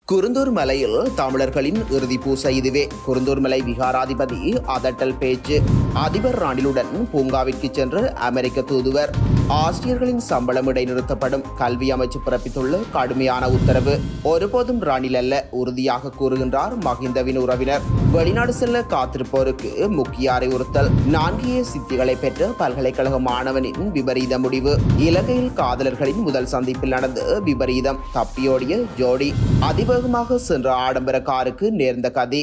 குருந்தூர் மலையில் தமிழர்களின் இறுதி பூசை இதுவே குருந்தூர் மலை விகாராதிபதி அதட்டல் பேச்சு அதிபர் ராணிலுடன் பூங்காவிற்கு சென்று அமெரிக்க தூதுவர் ஆசிரியர்களின் சம்பளம் இடைநிறுத்தப்படும் கல்வி அமைச்சு பிறப்பித்துள்ள கடுமையான உத்தரவு ஒருபோதும் ராணில் அல்ல உறுதியாக கூறுகின்றார் மகிந்தவின் உறவினர் வெளிநாடு செல்ல காத்திருப்போருக்கு முக்கிய அறிவுறுத்தல் நான்கு ஏ சித்திகளை பெற்ற பல்கலைக்கழக மாணவனின் விபரீத முடிவு இலங்கையில் காதலர்களின் முதல் சந்திப்பில் நடந்த விபரீதம் தப்பியோடிய ஜோடி அதிவேகமாக சென்ற ஆடம்பர காருக்கு நேர்ந்த கதி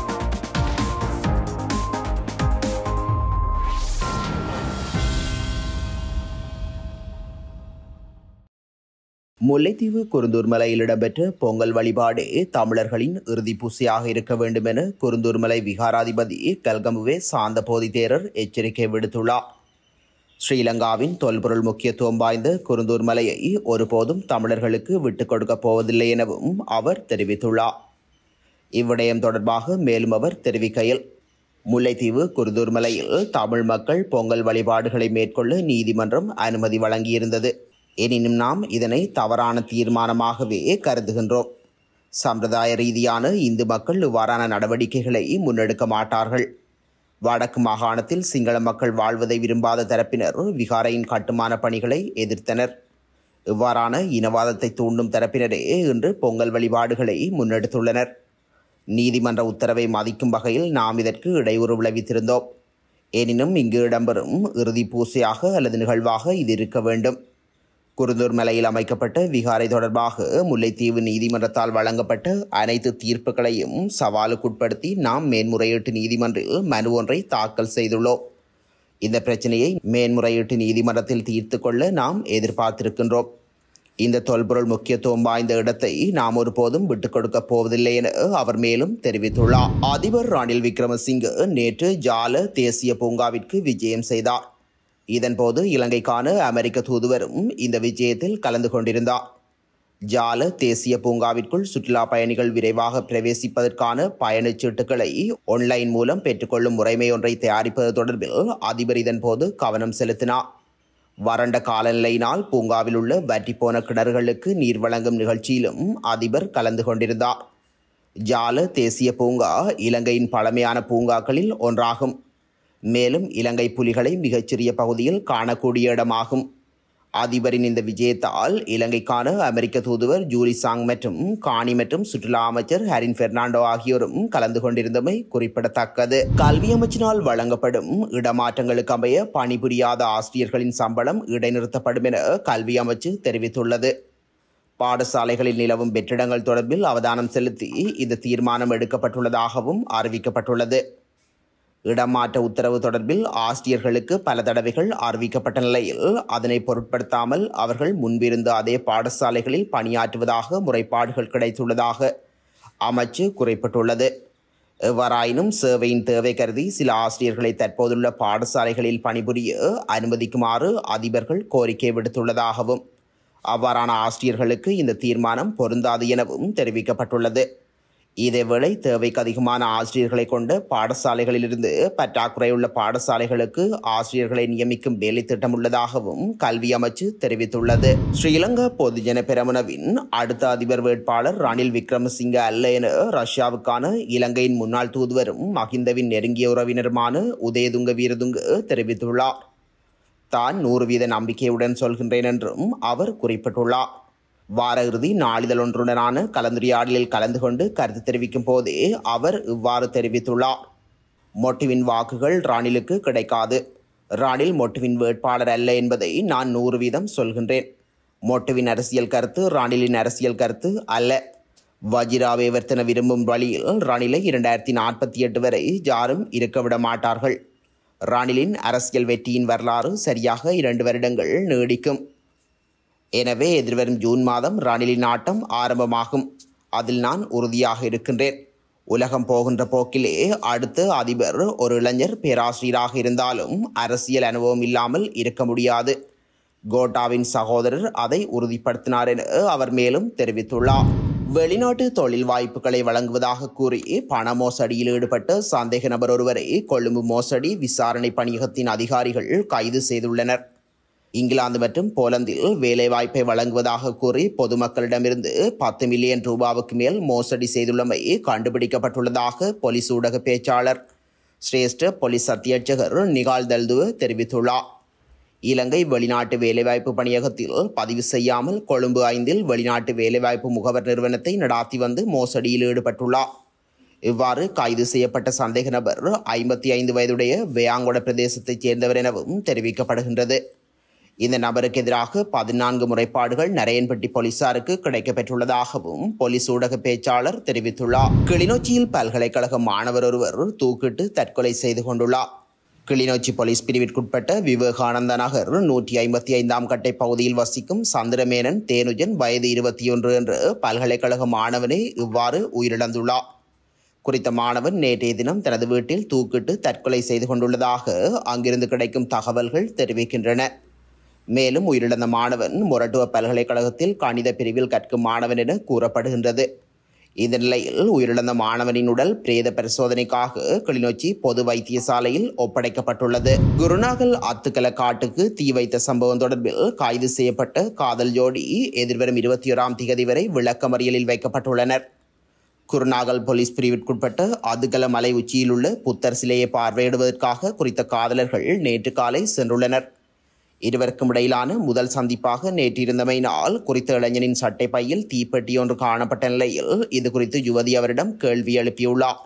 முல்லைத்தீவு குருந்தூர் மலையில் இடம்பெற்ற பொங்கல் வழிபாடு தமிழர்களின் இறுதி பூசையாக இருக்க வேண்டும் என குருந்தூர் மலை விகாராதிபதி கல்கமுவே சாந்த போதி தேரர் எச்சரிக்கை விடுத்துள்ளார் ஸ்ரீலங்காவின் தொல்பொருள் முக்கியத்துவம் வாய்ந்த குருந்தூர் மலையை ஒருபோதும் தமிழர்களுக்கு விட்டுக் கொடுக்கப் போவதில்லை எனவும் அவர் தெரிவித்துள்ளார் இவ்விடயம் தொடர்பாக மேலும் அவர் தெரிவிக்கையில் முல்லைத்தீவு குருந்தூர் மலையில் தமிழ் மக்கள் பொங்கல் வழிபாடுகளை மேற்கொள்ள நீதிமன்றம் அனுமதி வழங்கியிருந்தது எனினும் நாம் இதனை தவறான தீர்மானமாகவே கருதுகின்றோம் சம்பிரதாய ரீதியான இந்து மக்கள் இவ்வாறான நடவடிக்கைகளை முன்னெடுக்க மாட்டார்கள் வடக்கு மாகாணத்தில் சிங்கள மக்கள் வாழ்வதை விரும்பாத தரப்பினர் விகாரையின் கட்டுமான பணிகளை எதிர்த்தனர் இவ்வாறான இனவாதத்தை தூண்டும் தரப்பினரே இன்று பொங்கல் வழிபாடுகளை முன்னெடுத்துள்ளனர் நீதிமன்ற உத்தரவை மதிக்கும் வகையில் நாம் இதற்கு இடையூறு விளைவித்திருந்தோம் எனினும் இங்கு இடம்பெறும் இறுதி பூசையாக அல்லது நிகழ்வாக இது இருக்க வேண்டும் குருந்தூர் மலையில் அமைக்கப்பட்ட விகாரை தொடர்பாக முல்லைத்தீவு நீதிமன்றத்தால் வழங்கப்பட்ட அனைத்து தீர்ப்புகளையும் சவாலுக்குட்படுத்தி நாம் மேன்முறையீட்டு நீதிமன்றில் மனு ஒன்றை தாக்கல் செய்துள்ளோம் இந்த பிரச்சனையை மேன்முறையீட்டு நீதிமன்றத்தில் தீர்த்து கொள்ள நாம் எதிர்பார்த்திருக்கின்றோம் இந்த தொல்பொருள் முக்கியத்துவம் வாய்ந்த இடத்தை நாம் ஒருபோதும் விட்டுக் கொடுக்கப் போவதில்லை என அவர் மேலும் தெரிவித்துள்ளார் அதிபர் ரணில் விக்ரமசிங்கே நேற்று ஜால தேசிய பூங்காவிற்கு விஜயம் செய்தார் இதன்போது இலங்கைக்கான அமெரிக்க தூதுவரும் இந்த விஜயத்தில் கலந்து கொண்டிருந்தார் ஜால தேசிய பூங்காவிற்குள் சுற்றுலா பயணிகள் விரைவாக பிரவேசிப்பதற்கான பயணச் சீட்டுகளை ஒன்லைன் மூலம் பெற்றுக்கொள்ளும் முறைமை ஒன்றை தயாரிப்பது தொடர்பில் அதிபர் இதன்போது கவனம் செலுத்தினார் வறண்ட காலநிலையினால் பூங்காவில் உள்ள வற்றிப்போன கிணறுகளுக்கு நீர் வழங்கும் நிகழ்ச்சியிலும் அதிபர் கலந்து கொண்டிருந்தார் ஜால தேசிய பூங்கா இலங்கையின் பழமையான பூங்காக்களில் ஒன்றாகும் மேலும் இலங்கை புலிகளை மிகச்சிறிய பகுதியில் காணக்கூடிய இடமாகும் அதிபரின் இந்த விஜயத்தால் இலங்கைக்கான அமெரிக்க தூதுவர் ஜூரி சாங் மற்றும் காணி மற்றும் சுற்றுலா அமைச்சர் ஹரின் பெர்னாண்டோ ஆகியோரும் கலந்து கொண்டிருந்தமை குறிப்பிடத்தக்கது கல்வி அமைச்சினால் வழங்கப்படும் இடமாற்றங்களுக்கு அமைய பணிபுரியாத ஆசிரியர்களின் சம்பளம் இடைநிறுத்தப்படும் என கல்வி அமைச்சு தெரிவித்துள்ளது பாடசாலைகளில் நிலவும் வெற்றிடங்கள் தொடர்பில் அவதானம் செலுத்தி இந்த தீர்மானம் எடுக்கப்பட்டுள்ளதாகவும் அறிவிக்கப்பட்டுள்ளது இடமாற்ற உத்தரவு தொடர்பில் ஆசிரியர்களுக்கு பல தடவைகள் அறிவிக்கப்பட்ட நிலையில் அதனை பொருட்படுத்தாமல் அவர்கள் முன்பிருந்த அதே பாடசாலைகளில் பணியாற்றுவதாக முறைப்பாடுகள் கிடைத்துள்ளதாக அமைச்சு குறிப்பிட்டுள்ளது எவ்வாறாயினும் சேவையின் தேவை கருதி சில ஆசிரியர்களை தற்போதுள்ள பாடசாலைகளில் பணிபுரிய அனுமதிக்குமாறு அதிபர்கள் கோரிக்கை விடுத்துள்ளதாகவும் அவ்வாறான ஆசிரியர்களுக்கு இந்த தீர்மானம் பொருந்தாது எனவும் தெரிவிக்கப்பட்டுள்ளது இதேவேளை தேவைக்கு அதிகமான ஆசிரியர்களை கொண்ட பாடசாலைகளிலிருந்து பற்றாக்குறையுள்ள பாடசாலைகளுக்கு ஆசிரியர்களை நியமிக்கும் வேலை திட்டம் உள்ளதாகவும் கல்வி அமைச்சு தெரிவித்துள்ளது ஸ்ரீலங்கா பொதுஜன பெரமுனவின் அடுத்த அதிபர் வேட்பாளர் ரணில் விக்ரமசிங்க அல்ல என ரஷ்யாவுக்கான இலங்கையின் முன்னாள் தூதுவரும் மகிந்தவின் நெருங்கிய உறவினருமான உதயதுங்க வீரதுங்க தெரிவித்துள்ளார் தான் நூறு வீத நம்பிக்கையுடன் சொல்கின்றேன் என்றும் அவர் குறிப்பிட்டுள்ளார் வார இறுதி நாளிதழ் ஒன்றுடனான கலந்துரையாடலில் கலந்து கொண்டு கருத்து தெரிவிக்கும் போதே அவர் இவ்வாறு தெரிவித்துள்ளார் மொட்டுவின் வாக்குகள் ராணிலுக்கு கிடைக்காது ராணில் மொட்டுவின் வேட்பாளர் அல்ல என்பதை நான் நூறு வீதம் சொல்கின்றேன் மொட்டுவின் அரசியல் கருத்து ராணிலின் அரசியல் கருத்து அல்ல வஜிராவேவர்த்தன விரும்பும் வழியில் ராணிலை இரண்டாயிரத்தி நாற்பத்தி எட்டு வரை யாரும் இருக்க விட மாட்டார்கள் ராணிலின் அரசியல் வெற்றியின் வரலாறு சரியாக இரண்டு வருடங்கள் நீடிக்கும் எனவே எதிர்வரும் ஜூன் மாதம் ரணிலின் ஆட்டம் ஆரம்பமாகும் அதில் நான் உறுதியாக இருக்கின்றேன் உலகம் போகின்ற போக்கிலே அடுத்த அதிபர் ஒரு இளைஞர் பேராசிரியராக இருந்தாலும் அரசியல் அனுபவம் இல்லாமல் இருக்க முடியாது கோட்டாவின் சகோதரர் அதை உறுதிப்படுத்தினார் என அவர் மேலும் தெரிவித்துள்ளார் வெளிநாட்டு தொழில் வாய்ப்புகளை வழங்குவதாக கூறி பண மோசடியில் ஈடுபட்ட சந்தேக நபர் ஒருவரை கொழும்பு மோசடி விசாரணை பணியகத்தின் அதிகாரிகள் கைது செய்துள்ளனர் இங்கிலாந்து மற்றும் போலந்தில் வேலைவாய்ப்பை வழங்குவதாக கூறி பொதுமக்களிடமிருந்து பத்து மில்லியன் ரூபாவுக்கு மேல் மோசடி செய்துள்ளமை கண்டுபிடிக்கப்பட்டுள்ளதாக போலீஸ் ஊடக பேச்சாளர் சிரேஷ்ட போலீஸ் அத்தியட்சகர் நிகால் தல்துவ தெரிவித்துள்ளார் இலங்கை வெளிநாட்டு வேலைவாய்ப்பு பணியகத்தில் பதிவு செய்யாமல் கொழும்பு ஐந்தில் வெளிநாட்டு வேலைவாய்ப்பு முகவர் நிறுவனத்தை நடாத்தி வந்து மோசடியில் ஈடுபட்டுள்ளார் இவ்வாறு கைது செய்யப்பட்ட சந்தேக நபர் ஐம்பத்தி ஐந்து வயதுடைய வேயாங்கொட பிரதேசத்தைச் சேர்ந்தவர் எனவும் தெரிவிக்கப்படுகின்றது இந்த நபருக்கு எதிராக பதினான்கு முறைப்பாடுகள் நரையன்பட்டி போலீசாருக்கு கிடைக்கப்பெற்றுள்ளதாகவும் போலீஸ் ஊடக பேச்சாளர் தெரிவித்துள்ளார் கிளிநொச்சியில் பல்கலைக்கழக மாணவர் ஒருவர் தூக்கிட்டு தற்கொலை செய்து கொண்டுள்ளார் கிளிநொச்சி போலீஸ் பிரிவிற்குட்பட்ட விவேகானந்த நகர் நூற்றி ஐம்பத்தி ஐந்தாம் கட்டை பகுதியில் வசிக்கும் சந்திரமேனன் தேனுஜன் வயது இருபத்தி ஒன்று என்ற பல்கலைக்கழக மாணவனே இவ்வாறு உயிரிழந்துள்ளார் குறித்த மாணவன் நேற்றைய தினம் தனது வீட்டில் தூக்கிட்டு தற்கொலை செய்து கொண்டுள்ளதாக அங்கிருந்து கிடைக்கும் தகவல்கள் தெரிவிக்கின்றன மேலும் உயிரிழந்த மாணவன் மொரட்டுவ பல்கலைக்கழகத்தில் கணித பிரிவில் கற்கும் மாணவன் என கூறப்படுகின்றது இந்த நிலையில் உயிரிழந்த மாணவனின் உடல் பிரேத பரிசோதனைக்காக கிளிநொச்சி பொது வைத்தியசாலையில் ஒப்படைக்கப்பட்டுள்ளது குருநாகல் அத்துக்கல காட்டுக்கு தீ வைத்த சம்பவம் தொடர்பில் கைது செய்யப்பட்ட காதல் ஜோடி எதிர்வரும் இருபத்தி ஓராம் திகதி வரை விளக்கமறியலில் வைக்கப்பட்டுள்ளனர் குருநாகல் போலீஸ் பிரிவிற்குட்பட்ட அதுகல மலை உச்சியில் உள்ள புத்தர் சிலையை பார்வையிடுவதற்காக குறித்த காதலர்கள் நேற்று காலை சென்றுள்ளனர் இருவருக்கும் இடையிலான முதல் சந்திப்பாக நேற்றிருந்தமையினால் குறித்த இளைஞனின் சட்டை பையில் தீப்பெட்டி ஒன்று காணப்பட்ட நிலையில் இது குறித்து யுவதி அவரிடம் கேள்வி எழுப்பியுள்ளார்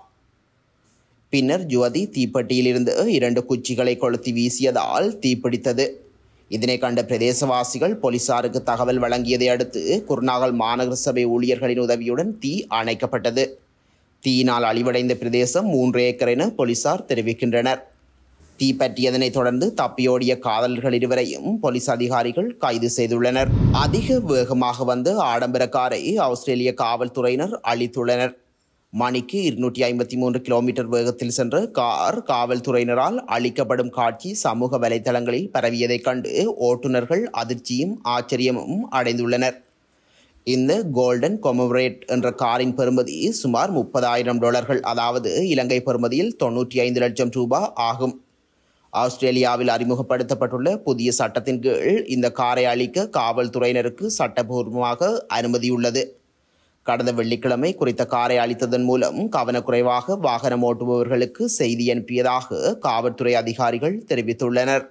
பின்னர் யுவதி தீப்பெட்டியிலிருந்து இரண்டு குச்சிகளை கொளுத்தி வீசியதால் தீப்பிடித்தது இதனை கண்ட பிரதேசவாசிகள் போலீசாருக்கு தகவல் வழங்கியதை அடுத்து குருநாகல் மாநகர சபை ஊழியர்களின் உதவியுடன் தீ அணைக்கப்பட்டது தீயினால் அழிவடைந்த பிரதேசம் மூன்று ஏக்கர் என போலீசார் தெரிவிக்கின்றனர் தீ பற்றியதனை தொடர்ந்து தப்பியோடிய காதலர்கள் இருவரையும் போலீஸ் அதிகாரிகள் கைது செய்துள்ளனர் அதிக வேகமாக வந்து ஆடம்பர காரை ஆஸ்திரேலிய காவல்துறையினர் அழித்துள்ளனர் மணிக்கு இருநூற்றி ஐம்பத்தி மூன்று கிலோமீட்டர் வேகத்தில் சென்ற கார் காவல்துறையினரால் அழிக்கப்படும் காட்சி சமூக வலைதளங்களில் பரவியதைக் கண்டு ஓட்டுநர்கள் அதிர்ச்சியும் ஆச்சரியமும் அடைந்துள்ளனர் இந்த கோல்டன் கொமரேட் என்ற காரின் பெறுமதி சுமார் முப்பதாயிரம் டாலர்கள் அதாவது இலங்கை பெறுமதியில் தொன்னூற்றி ஐந்து லட்சம் ரூபாய் ஆகும் ஆஸ்திரேலியாவில் அறிமுகப்படுத்தப்பட்டுள்ள புதிய சட்டத்தின் கீழ் இந்த காரை அளிக்க காவல்துறையினருக்கு சட்டபூர்வமாக அனுமதியுள்ளது கடந்த வெள்ளிக்கிழமை குறித்த காரை அளித்ததன் மூலம் கவனக்குறைவாக வாகனம் ஓட்டுபவர்களுக்கு செய்தி அனுப்பியதாக காவல்துறை அதிகாரிகள் தெரிவித்துள்ளனர்